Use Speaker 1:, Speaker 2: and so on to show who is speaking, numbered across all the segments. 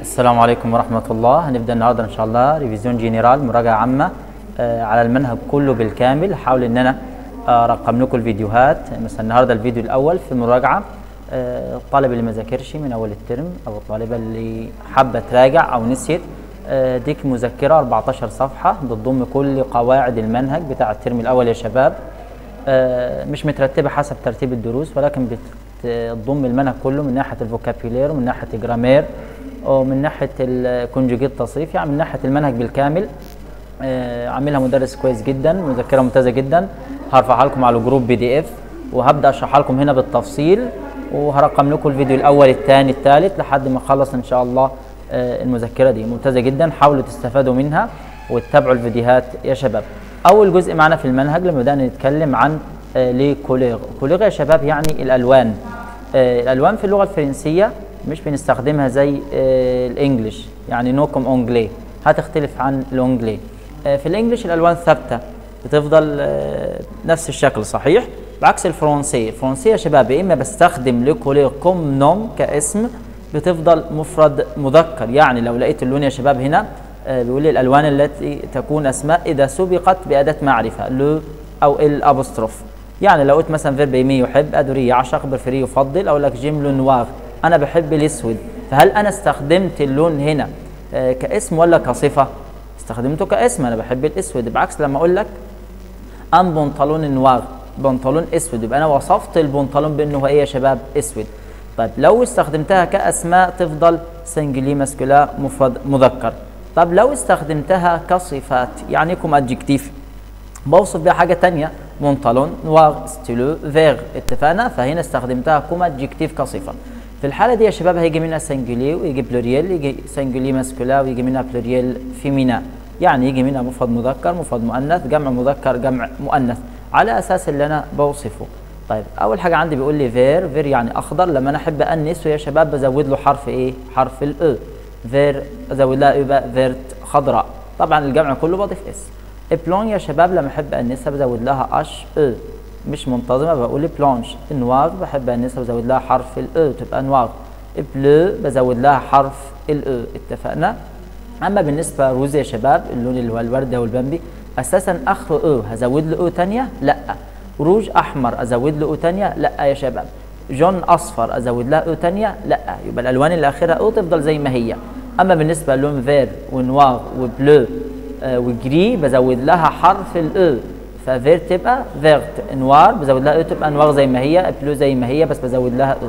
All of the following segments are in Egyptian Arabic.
Speaker 1: السلام عليكم ورحمة الله هنبدأ النهاردة إن شاء الله ريفيزيون جنرال مراجعة عامة آه، على المنهج كله بالكامل هحاول إن أنا أرقم لكم الفيديوهات مثلا النهاردة الفيديو الأول في المراجعة آه، الطالب اللي ما ذاكرش من أول الترم أو الطالبة اللي حابة تراجع أو نسيت آه، ديك مذكرة 14 صفحة بتضم كل قواعد المنهج بتاع الترم الأول يا شباب آه، مش مترتبة حسب ترتيب الدروس ولكن بتضم المنهج كله من ناحية الفوكابيولير ومن ناحية الجرامير ومن ناحيه الكونجوجيت تصريف يعني من ناحيه المنهج بالكامل آه، عاملها مدرس كويس جدا مذكره ممتازه جدا هرفعها لكم على جروب بي دي اف وهبدا اشرحها لكم هنا بالتفصيل وهرقم لكم الفيديو الاول الثاني الثالث لحد ما اخلص ان شاء الله آه، المذكره دي ممتازه جدا حاولوا تستفادوا منها وتتابعوا الفيديوهات يا شباب اول جزء معنا في المنهج لما بدانا نتكلم عن آه، لي كوليغ كوليغ يا شباب يعني الالوان آه، الالوان في اللغه الفرنسيه مش بنستخدمها زي آه، الانجليش يعني نوكم اونجلي هتختلف عن الانجلي آه، في الانجليش الالوان ثابته بتفضل آه، نفس الشكل صحيح بعكس الفرنسي الفرنسي يا شباب يا اما بستخدم لو كولير كوم نوم كاسم بتفضل مفرد مذكر يعني لو لقيت اللون يا شباب هنا آه، بيقول لي الالوان التي تكون اسماء اذا سبقت باداه معرفه لو او الابوستروف يعني لو قلت مثلا فيرب يمي يحب ادوري يعشق برفري يفضل اقول لك جيم لو نوار انا بحب الاسود فهل انا استخدمت اللون هنا آه، كاسم ولا كصفه استخدمته كاسم انا بحب الاسود بعكس لما اقول لك ام بنطلون نوار بنطلون اسود يبقى انا وصفت البنطلون بانه هو ايه يا شباب اسود طيب لو استخدمتها كاسماء تفضل سنجلي ماسكولا مفرد مذكر طب لو استخدمتها كصفات يعني كم ادجكتيف بوصف بيها حاجه تانية بنطلون نوار ستيلو فيغ اتفقنا فهنا استخدمتها كم ادجكتيف كصفه في الحالة دي يا شباب هيجي منها سنجولي ويجي بلوريال يجي سنجولي ماسكولا ويجي منها بلوريال فيمينا يعني يجي منها مفرد مذكر مفرد مؤنث جمع مذكر جمع مؤنث على اساس اللي انا بوصفه طيب اول حاجه عندي بيقول لي فير فير يعني اخضر لما انا احب انسه يا شباب بزود له حرف ايه حرف الاو فير ازود لها ايه بقى فيرت خضراء طبعا الجمع كله بضيف اس بلون يا شباب لما احب انسها بزود لها اش او مش منتظمه بقول بلانش نوار بحب انسها بزود لها حرف الاو تبقى نوار بلو بزود لها حرف الاو اتفقنا اما بالنسبه روز يا شباب اللون اللي هو الورده والبامبي اساسا اخره او هزود له او ثانيه لا روج احمر ازود له او ثانيه لا يا شباب جون اصفر ازود لها او ثانيه لا يبقى الالوان اللي اخرها او تفضل زي ما هي اما بالنسبه لون فير ونوار وبلو آه وجري بزود لها حرف الاو ففير تبقى فيرت نوار بزود لها او تبقى نوار زي ما هي بلو زي ما هي بس بزود لها او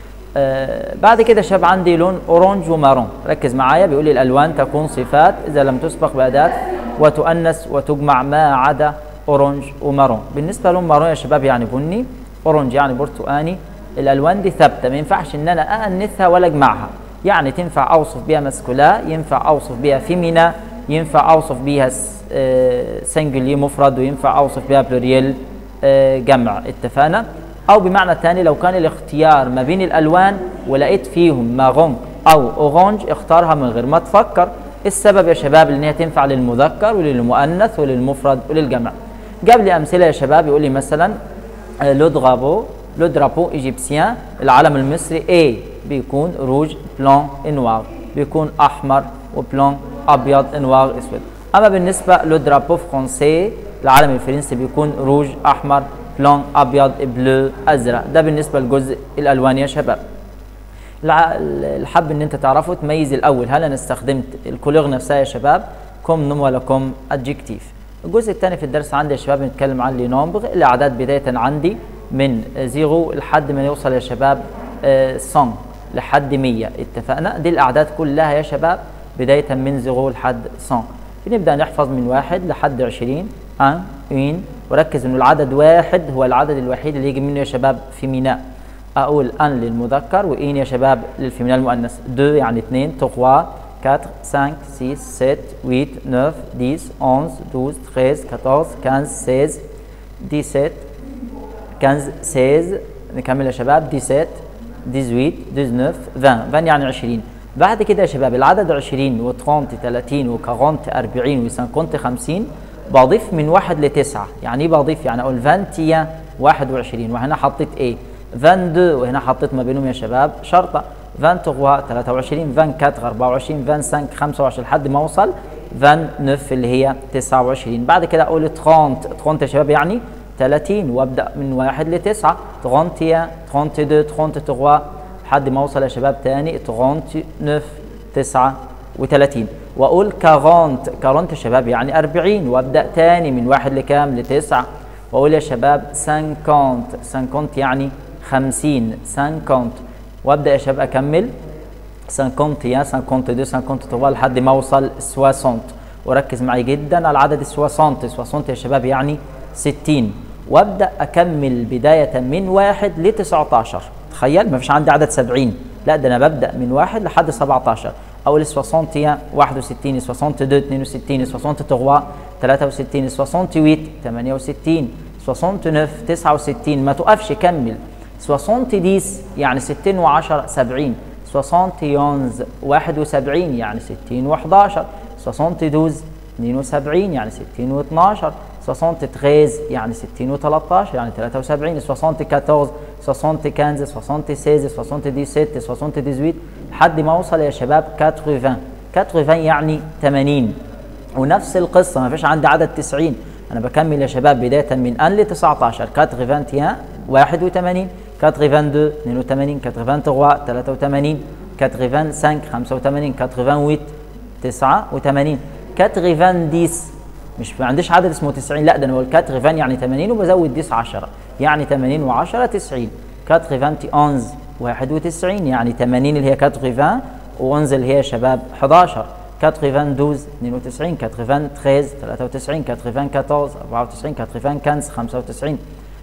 Speaker 1: آه بعد كده شاب عندي لون اورانج ومارون ركز معايا بيقول لي الالوان تكون صفات اذا لم تسبق باداه وتؤنث وتجمع ما عدا اورانج ومارون بالنسبه لون مارون يا شباب يعني بني اورانج يعني برتقاني الالوان دي ثابته ما ينفعش ان انا انثها ولا اجمعها يعني تنفع اوصف بيها مسكولا ينفع اوصف بيها فيمينا ينفع اوصف بيها سنجلي مفرد وينفع اوصف بها بلوريال جمع اتفقنا او بمعنى ثاني لو كان الاختيار ما بين الالوان ولقيت فيهم مارون او اورانج اختارها من غير ما تفكر السبب يا شباب ان هي تنفع للمذكر وللمؤنث وللمفرد وللجمع جاب لي امثله يا شباب يقول لي مثلا لو درابو لو درابو ايجيبسيان العلم المصري اي بيكون روج بلون نوار بيكون احمر وبلون ابيض نوار اسود اما بالنسبه لو درابو فرونسي العلم الفرنسي بيكون روج احمر بلون ابيض بلو ازرق ده بالنسبه لجزء الالوان يا شباب الحب ان انت تعرفوا تميز الاول هل انا استخدمت الكوليغ نفسها يا شباب كوم نوم ولا كوم ادجكتيف الجزء الثاني في الدرس عندي يا شباب بنتكلم عن لي نومبر الاعداد بدايه عندي من زيرو لحد ما يوصل يا شباب 100 لحد 100 اتفقنا دي الاعداد كلها يا شباب بدايه من زيرو لحد 100 بنبدا نحفظ من واحد لحد 20 1 1 وركز انه العدد واحد هو العدد الوحيد اللي يجي منه يا شباب في ميناء اقول ان للمذكر وان يا شباب للفيمينال المؤنث 2 يعني 2 3 4 5 6 7 8 9 10 11 12 13 14 15 16 17 15 16 نكمل يا شباب 17 18 19 20 20 يعني 20 بعد كده يا شباب العدد 20 و30 30 و40 40 و50 50 بضيف من واحد لتسعة يعني ايه بضيف يعني اقول 20 21 وهنا حطيت ايه 22 وهنا حطيت ما بينهم يا شباب شرطه 23 23 24 24 25 25 لحد ما اوصل 29 اللي هي 29 بعد كده اقول 30 30 يا شباب يعني 30 وابدا من 1 ل 9 31 32 33 لحد ما اوصل يا شباب تاني 39 39 واقول 40 40 يا شباب يعني 40 وابدا تاني من 1 لكام لتسعة واقول يا شباب 50 50 يعني 50 50 وابدا يا شباب اكمل 50 يا 52 53 لحد ما اوصل 60 وركز معي جدا على عدد 60 60 يا شباب يعني 60 وابدا اكمل بدايه من 1 ل 19 تخيل ما فيش عندي عدد 70 لا ده انا ببدا من 1 لحد 17 اول 60 هي 61 62 62 63 63 68 68 69 69 ما توقفش كمل 60 ديس يعني 60 و10 70 71 71 يعني 60 و11 72 72 يعني 60 و12 73 يعني 60 و13 يعني 73 74 75 76 77 78 لحد ما اوصل يا شباب 80 80 يعني 80 ونفس القصه ما فيش عندي عدد 90 انا بكمل يا شباب بدايه من ان ل 19 80 81 82 82 83 83 85 85 88 89 90 مش ما عنديش عدد اسمه 90 لا ده انا بقول 80 يعني 80 وبزود 10 10 يعني 80 و10 90 91 91 يعني 80 اللي هي 80 و11 اللي هي يا شباب 11 92 92 93 93 94 94 95 95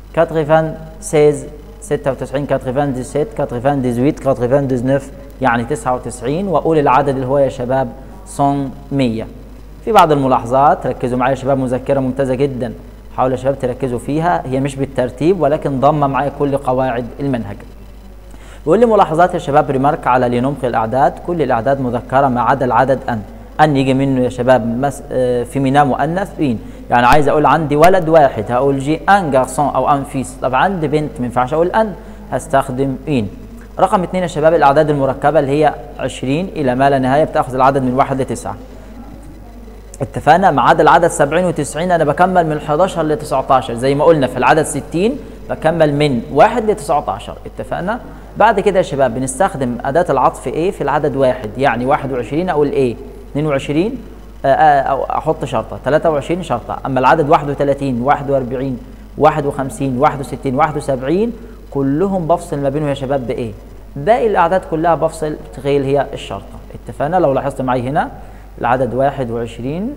Speaker 1: 96 96 97 98 99 يعني 99 واقول العدد اللي هو يا شباب 100 في بعض الملاحظات ركزوا معايا يا شباب مذكره ممتازه جدا حاولوا يا شباب تركزوا فيها هي مش بالترتيب ولكن ضمه معايا كل قواعد المنهج بيقول لي ملاحظات يا شباب ريمارك على لنمخ الاعداد كل الاعداد مذكره ما عدا العدد ان ان يجي منه يا شباب مس آه فيمينا مؤنث بين يعني عايز اقول عندي ولد واحد هقول جي ان جارسون او ان فيس طب عندي بنت ما ينفعش اقول ان هستخدم ان رقم اثنين يا شباب الاعداد المركبه اللي هي 20 الى ما لا نهايه بتاخذ العدد من 1 ل 9 اتفقنا ما عدا العدد 70 و90 انا بكمل من 11 ل 19 زي ما قلنا في العدد 60 بكمل من 1 ل 19 اتفقنا بعد كده يا شباب بنستخدم اداه العطف ايه في العدد واحد يعني 21 اقول ايه 22 او احط شرطه 23 شرطه اما العدد 31 41 51 61 71 كلهم بفصل ما بينهم يا شباب بايه باقي الاعداد كلها بفصل تخيل هي الشرطه اتفقنا لو لاحظت معي هنا العدد 21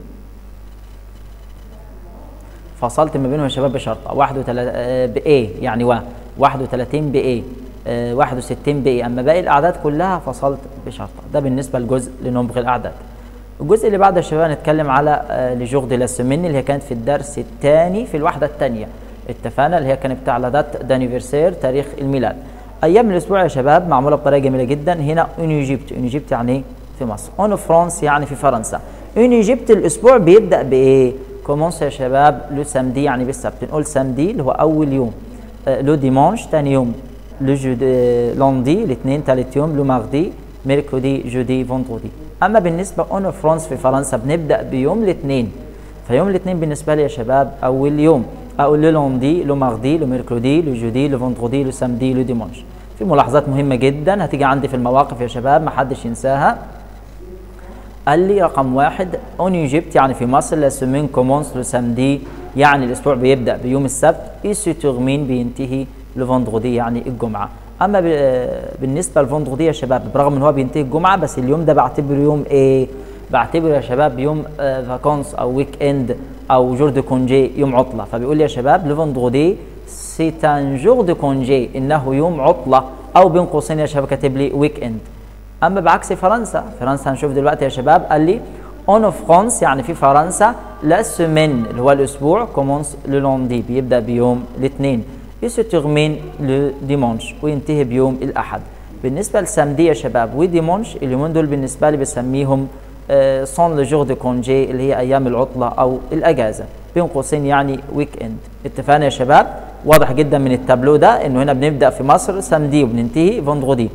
Speaker 1: فصلت ما بينهم يا شباب بشرطه 31 بايه يعني و 31 بايه 61 بايه اما باقي الاعداد كلها فصلت بشرطه ده بالنسبه لجزء لنمبر الاعداد الجزء اللي بعده يا شباب هنتكلم على لجوغ دي لاسمين اللي هي كانت في الدرس الثاني في الوحده الثانيه اتفقنا اللي هي كانت بتاع لا دات دانيفرسير تاريخ الميلاد ايام الاسبوع يا شباب معموله بطريقه جميله جدا هنا اون ايجيبت اون ايجيبت يعني ايه في مصر اون فرانس يعني في فرنسا اون ايجيبت الاسبوع بيبدا بايه كومونس يا شباب لو سامدي يعني بالسبت نقول سامدي اللي هو اول يوم آه لو ديمانش ثاني يوم لو جودي لوندي الاثنين ثالث يوم لو ماردي ميركودي جودي فوندردي اما بالنسبه اون فرانس في فرنسا بنبدا بيوم الاثنين فيوم الاثنين بالنسبه لي يا شباب اول يوم اقول لو لوندي لو ماردي لو ميركودي لو جودي لو فوندردي لو سامدي لو ديمانش في ملاحظات مهمه جدا هتيجي عندي في المواقف يا شباب ما حدش ينساها قال لي رقم واحد اون ايجيبت يعني في مصر لا سيمين كومونس لو سامدي يعني الاسبوع بيبدا بيوم السبت اي سو تورمين بينتهي لو فوندردي يعني الجمعه اما بالنسبه للفوندردي يا شباب برغم ان هو بينتهي الجمعه بس اليوم ده بعتبره يوم ايه بعتبره يا شباب يوم آه فاكونس او ويك اند او جور دو كونجي يوم عطله فبيقول لي يا شباب لو فوندردي سي ان جور دو كونجي انه يوم عطله او بين قوسين يا شباب كاتب لي ويك اند اما بعكس فرنسا فرنسا هنشوف دلوقتي يا شباب قال لي اون فرانس يعني في فرنسا لا سيمين اللي هو الاسبوع كومونس لو لوندي بيبدا بيوم الاثنين يسو تيرمين لو ديمونش وينتهي بيوم الاحد بالنسبه لسامدي يا شباب وديمونش اليومين دول بالنسبه لي بسميهم آه سون لو جور دو كونجي اللي هي ايام العطله او الاجازه بين قوسين يعني ويك اند اتفقنا يا شباب واضح جدا من التابلو ده انه هنا بنبدا في مصر سامدي وبننتهي فوندغودي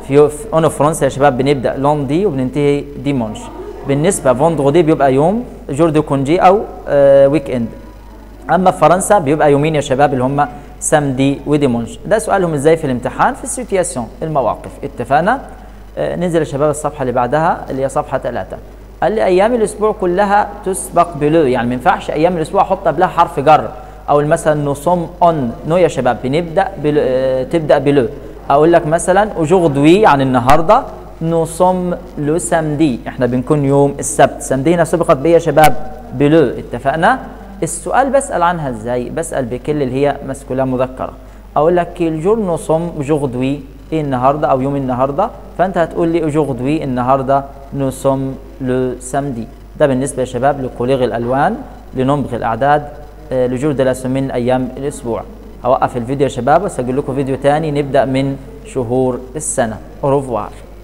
Speaker 1: في في- اون فرنسا يا شباب بنبدا لوندي وبننتهي ديمونش بالنسبه فوندغودي بيبقى يوم جور دو كونجي او آه ويك اند اما في فرنسا بيبقى يومين يا شباب اللي هم سامدي وديمونش ده سؤالهم ازاي في الامتحان في السيتياسيون المواقف اتفقنا آه ننزل يا شباب الصفحه اللي بعدها اللي هي صفحه ثلاثة قال لي ايام الاسبوع كلها تسبق بلو يعني ما ينفعش ايام الاسبوع احط قبلها حرف جر او مثلا نصوم اون نو يا شباب بنبدا بلو آه تبدا بلو اقول لك مثلا اوجوردوي عن النهارده نصوم لو سامدي احنا بنكون يوم السبت سامدي هنا سبقت بيه يا شباب بلو اتفقنا السؤال بسال عنها ازاي بسال بكل اللي هي مسكوله مذكره اقول لك كيل جور نصوم اوجوردوي ايه النهارده او يوم النهارده فانت هتقول لي اوجوردوي النهارده نصوم لو سامدي ده بالنسبه يا شباب لكوليغ الالوان لنمبغ الاعداد آه، لجور دي لا سومين ايام الاسبوع هوقف الفيديو يا شباب وسجل لكم فيديو تاني نبدا من شهور السنه اوروفوار